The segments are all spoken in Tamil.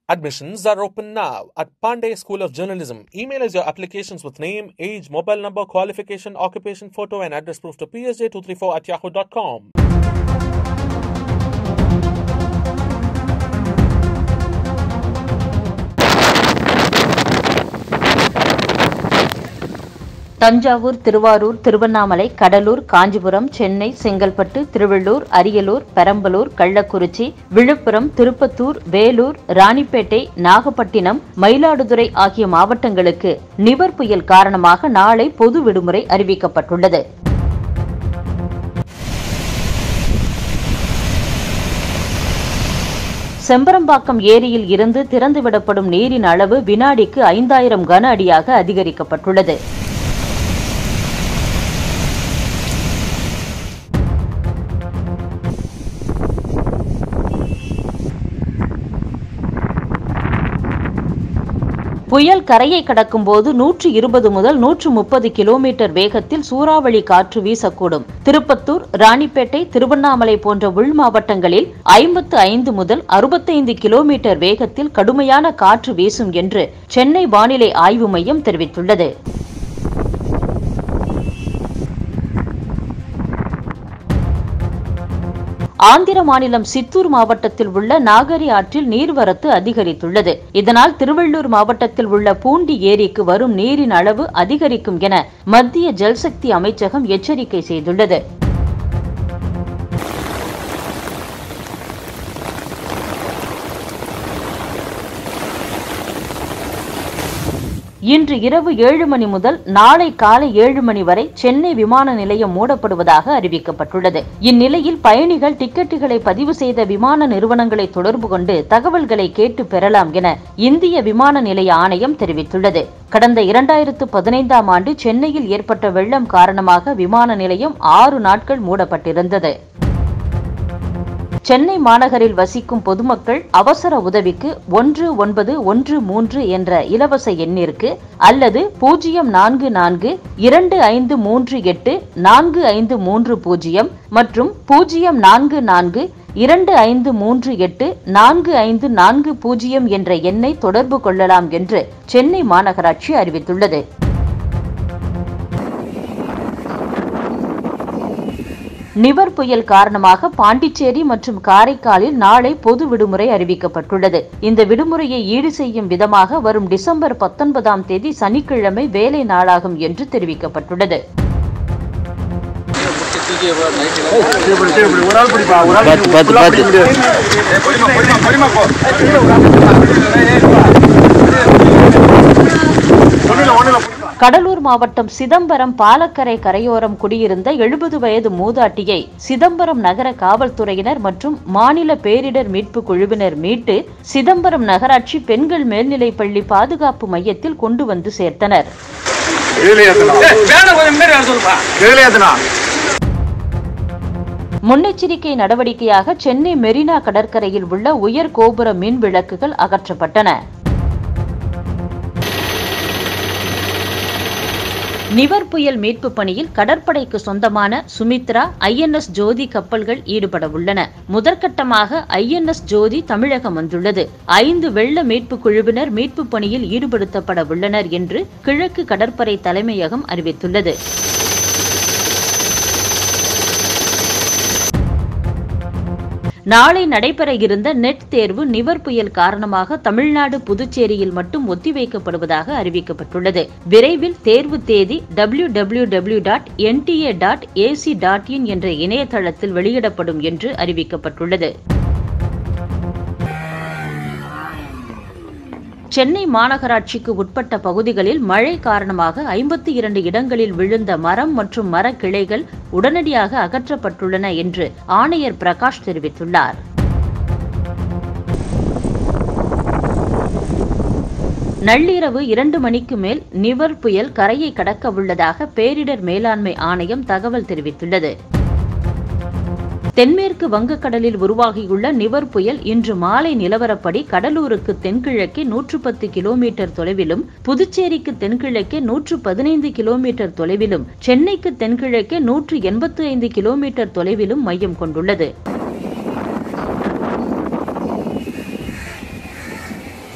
Admissions are open now at Pandey School of Journalism. Email us your applications with name, age, mobile number, qualification, occupation photo, and address proof to psj234 at yahoo.com. Thanjavur Thiruvarur Tiruvannamalai Cuddalore Kanchipuram Chennai Chengalpattu Tiruvallur Ariyalur Perambalur Kallakurichi Villupuram Tirupattur Vellore Ranipet Nagapattinam Mayiladuthurai ஆகிய மாவட்டங்களுக்கு நிவர் புயல் காரணமாக நாளை பொது விடுமுறை அறிவிக்கப்பட்டுள்ளது செம்பரம்பாக்கம் ஏரியில் இருந்து திறந்துவிடப்படும் நீரின் அளவு வினாடிக்கு ஐந்தாயிரம் கன அடியாக அதிகரிக்கப்பட்டுள்ளது புயல் கரையை கடக்கும் போது நூற்று இருபது முதல் நூற்று முப்பது கிலோமீட்டர் வேகத்தில் சூறாவளி காற்று வீசக்கூடும் திருப்பத்தூர் ராணிப்பேட்டை திருவண்ணாமலை போன்ற உள் மாவட்டங்களில் ஐம்பத்து ஐந்து முதல் அறுபத்தைந்து கிலோமீட்டர் வேகத்தில் கடுமையான காற்று வீசும் என்று சென்னை வானிலை ஆய்வு மையம் தெரிவித்துள்ளது ஆந்திர மாநிலம் சித்தூர் மாவட்டத்தில் உள்ள நாகரி ஆற்றில் நீர்வரத்து அதிகரித்துள்ளது இதனால் திருவள்ளூர் மாவட்டத்தில் உள்ள பூண்டி ஏரிக்கு வரும் நீரின் அளவு அதிகரிக்கும் என மத்திய ஜல்சக்தி அமைச்சகம் எச்சரிக்கை செய்துள்ளது இன்று இரவு ஏழு மணி முதல் நாளை காலை ஏழு மணி வரை சென்னை விமான நிலையம் மூடப்படுவதாக அறிவிக்கப்பட்டுள்ளது இந்நிலையில் பயணிகள் டிக்கெட்டுகளை பதிவு செய்த விமான நிறுவனங்களை தொடர்பு கொண்டு தகவல்களை கேட்டு பெறலாம் என இந்திய விமான நிலைய ஆணையம் தெரிவித்துள்ளது கடந்த இரண்டாயிரத்து பதினைந்தாம் ஆண்டு சென்னையில் ஏற்பட்ட வெள்ளம் காரணமாக விமான நிலையம் ஆறு நாட்கள் மூடப்பட்டிருந்தது சென்னை மாநகரில் வசிக்கும் பொதுமக்கள் அவசர உதவிக்கு ஒன்று ஒன்பது ஒன்று மூன்று என்ற இலவச எண்ணிற்கு அல்லது பூஜ்ஜியம் நான்கு நான்கு இரண்டு ஐந்து மூன்று எட்டு நான்கு ஐந்து மூன்று பூஜ்ஜியம் மற்றும் பூஜ்ஜியம் நான்கு நான்கு இரண்டு ஐந்து மூன்று எட்டு நான்கு ஐந்து நான்கு பூஜ்ஜியம் என்ற எண்ணை தொடர்பு கொள்ளலாம் என்று சென்னை மாநகராட்சி அறிவித்துள்ளது நிவர் புயல் காரணமாக பாண்டிச்சேரி மற்றும் காரைக்காலில் நாளை பொது விடுமுறை அறிவிக்கப்பட்டுள்ளது இந்த விடுமுறையை ஈடு செய்யும் விதமாக வரும் டிசம்பர் பத்தொன்பதாம் தேதி சனிக்கிழமை வேலை நாளாகும் என்று தெரிவிக்கப்பட்டுள்ளது ஒரு ஆள் பிடிப்பா ஒரு ஆள் பார்த்து, பார்த்து, full ஆ பார்த்து. பிடிக்க முடியாது. ஒண்ணுல, ஒண்ணுல பிடிப்பா. கடலூர் மாவட்டம் சிதம்பரம் பாலக்கரை கரையோரம் குடியிருந்த எழுபது வயது மூதாட்டியை சிதம்பரம் நகர காவல்துறையினர் மற்றும் மாநில பேரிடர் மீட்பு குழுவினர் மீட்டு சிதம்பரம் நகராட்சி பெண்கள் மேல்நிலைப் பள்ளி பாதுகாப்பு மையத்தில் கொண்டு வந்து சேர்த்தனர் இதுல ஏத்தலாம். இதுல ஏத்தலாம். முன்னெச்சரிக்கை நடவடிக்கையாக சென்னை மெரினா கடற்கரையில் உள்ள உயர் கோபுர மின் விளக்குகள் அகற்றப்பட்டன நிவர் புயல் மீட்பு பணியில் கடற்படைக்கு சொந்தமான சுமித்ரா ஐஎன்எஸ் ஜோதி கப்பல்கள் ஈடுபட உள்ளன முதற்கட்டமாக ஐஎன்எஸ் ஜோதி தமிழகம் வந்துள்ளது ஐந்து வெள்ள மீட்பு குழுவினர் மீட்பு பணியில் ஈடுபடுத்தப்பட உள்ளனர் என்று கிழக்கு கடற்படை தலைமையகம் அறிவித்துள்ளது நாளை நடைபெற இருந்த நெட் தேர்வு நிவர் புயல் காரணமாக தமிழ்நாடு புதுச்சேரியில் மட்டும் ஒத்திவைக்கப்படுவதாக அறிவிக்கப்பட்டுள்ளது விரைவில் தேர்வு தேதி W W W dot NTA dot AC dot in என்ற இணையதளத்தில் வெளியிடப்படும் என்று அறிவிக்கப்பட்டுள்ளது சென்னை மாநகராட்சிக்கு உட்பட்ட பகுதிகளில் மழை காரணமாக ஐம்பத்தி இரண்டு இடங்களில் விழுந்த மரம் மற்றும் மரக்கிளைகள் உடனடியாக அகற்றப்பட்டுள்ளன என்று ஆணையர் பிரகாஷ் தெரிவித்துள்ளார் நள்ளிரவு இரண்டு மணிக்கு மேல் நிவர் புயல் கரையை கடக்க உள்ளதாக பேரிடர் மேலாண்மை ஆணையம் தகவல் தெரிவித்துள்ளது தென்மேற்கு வங்கக்கடலில் உருவாகியுள்ள நிவர் புயல் இன்று மாலை நிலவரப்படி கடலூருக்கு தென்கிழக்கே நூற்று பத்து கிலோமீட்டர் தொலைவிலும் புதுச்சேரிக்கு தென்கிழக்கே நூற்று பதினைந்து கிலோமீட்டர் தொலைவிலும் சென்னைக்கு தென்கிழக்கே நூற்று எண்பத்து ஐந்து கிலோமீட்டர் தொலைவிலும் மையம் கொண்டுள்ளது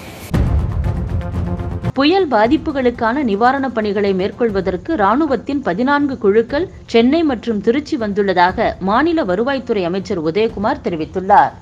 புயல் பாதிப்புகளுக்கான நிவாரணப் பணிகளை மேற்கொள்வதற்கு ராணுவத்தின் பதினான்கு குழுக்கள் சென்னை மற்றும் திருச்சி வந்துள்ளதாக மாநில வருவாய்த்துறை அமைச்சர் உதயகுமார் தெரிவித்துள்ளார்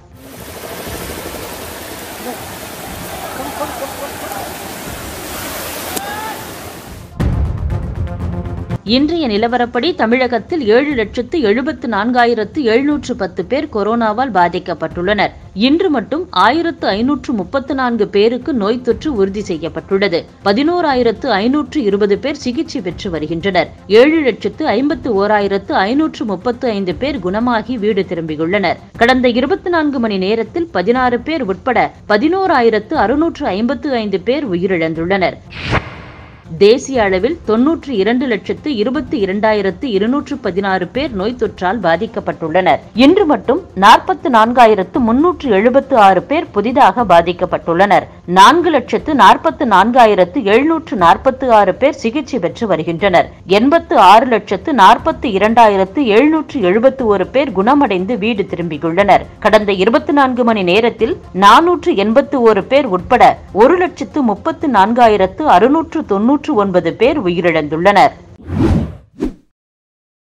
இன்றைய நிலவரப்படி தமிழகத்தில் ஏழு லட்சத்து எழுபத்து நான்காயிரத்து எழுநூற்று பத்து பேர் கொரோனாவால் பாதிக்கப்பட்டுள்ளனர் இன்று மட்டும் ஆயிரத்து ஐநூற்று முப்பத்து நான்கு பேருக்கு நோய் தொற்று உறுதி செய்யப்பட்டுள்ளது பதினோராயிரத்து ஐநூற்று இருபது பேர் சிகிச்சை பெற்று வருகின்றனர் ஏழு லட்சத்து ஐம்பத்து ஓராயிரத்து ஐநூற்று முப்பத்து ஐந்து பேர் குணமாகி வீடு திரும்பியுள்ளனர் கடந்த இருபத்தி நான்கு மணி நேரத்தில் பதினாறு பேர் உட்பட பதினோராயிரத்து அறுநூற்று ஐம்பத்து ஐந்து பேர் உயிரிழந்துள்ளனர் தேசிய அளவில் தொன்னூற்றி இரண்டு லட்சத்து இருபத்தி இரண்டாயிரத்து இருநூற்று பதினாறு பேர் நோய் தொற்றால் பாதிக்கப்பட்டுள்ளனர் இன்று மட்டும் நாற்பத்து நான்காயிரத்து முன்னூற்று எழுபத்து ஆறு பேர் புதிதாக பாதிக்கப்பட்டுள்ளனர் நான்கு லட்சத்து நாற்பத்து நான்காயிரத்து எழுநூற்று நாற்பத்து ஆறு பேர் சிகிச்சை பெற்று வருகின்றனர் எண்பத்து ஆறு லட்சத்து நாற்பத்து இரண்டாயிரத்து எழுநூற்று எழுபத்து ஒரு பேர் குணமடைந்து வீடு திரும்பியுள்ளனர் கடந்த இருபத்தி நான்கு மணி நேரத்தில் நானூற்று எண்பத்து ஒரு பேர் உட்பட ஒரு லட்சத்து முப்பத்து நான்காயிரத்து அறுநூற்று தொன்னூற்று ஒன்பது பேர் உயிரிழந்துள்ளனர்